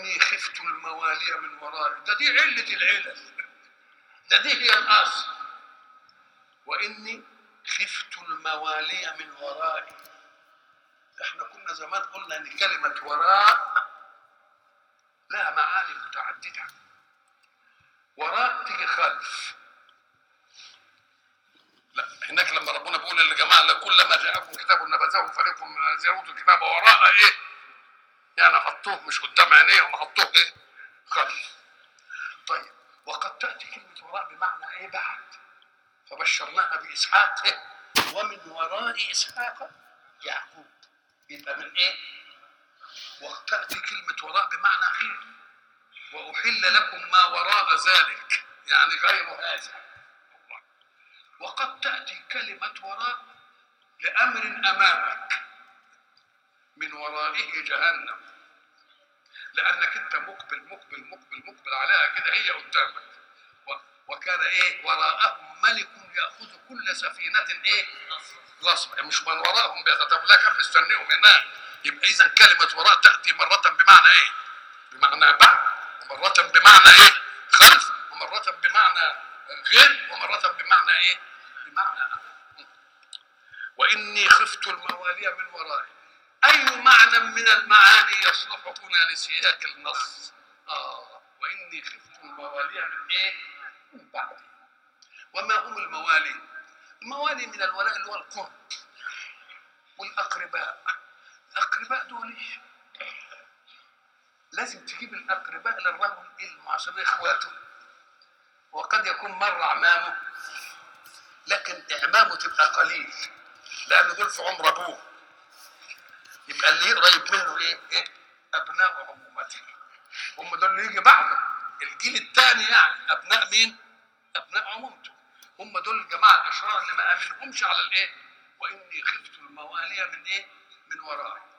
واني خفت الموالي من ورائي ده دي عله العلل ده دي هي الاصل واني خفت الموالي من ورائي احنا كنا زمان قلنا ان كلمه وراء لها معاني متعدده وراء تيجي خلف لا هناك لما ربنا بيقول للجماعه كلما جاءكم كتاب نبذه فريق من الذين اوتوا الكتاب وراء ايه؟ يعني حطوه مش قدام عينيهم حطوه ايه؟ خلف. طيب وقد تاتي كلمه وراء بمعنى ايه بعد؟ فبشرناها باسحاق إيه؟ ومن وراء اسحاق يعقوب يبقى من ايه؟ وتاتي كلمه وراء بمعنى غير واحل لكم ما وراء ذلك يعني غير هذا وقد تأتي كلمة وراء لأمر أمامك من ورائه جهنم لأنك أنت مقبل مقبل مقبل مقبل عليها كده هي قدامك و- وكان إيه وراءهم ملك يأخذ كل سفينة إيه غصب مش من وراءهم بيتتبع لا كان مستنيهم هناك يبقى إذا كلمة وراء تأتي مرة بمعنى إيه بمعنى بعد ومرة بمعنى إيه خلف ومرة بمعنى غير ومرة بمعنى ايه؟ بمعنى أمام. وإني خفت الموالي من ورائي أي معنى من المعاني يصلح هنا لسياق النص آه وإني خفت الموالي من إيه؟ من بعدي وما هم الموالي؟ الموالي من الولاء اللي هو القرب والأقرباء الأقرباء دول لازم تجيب الأقرباء للرجل المعاصرين إخواته وقد يكون مر عمامه لكن اعمامه تبقى قليل لانه دول في عمر ابوه يبقى اللي قريب منه ايه؟ ايه؟ ابناء عمومته هم دول اللي يجي بعده الجيل الثاني يعني ابناء مين؟ ابناء عمومته هم دول الجماعه الاشرار اللي ما امنهمش على الايه؟ واني خفت الموالي من ايه؟ من ورائي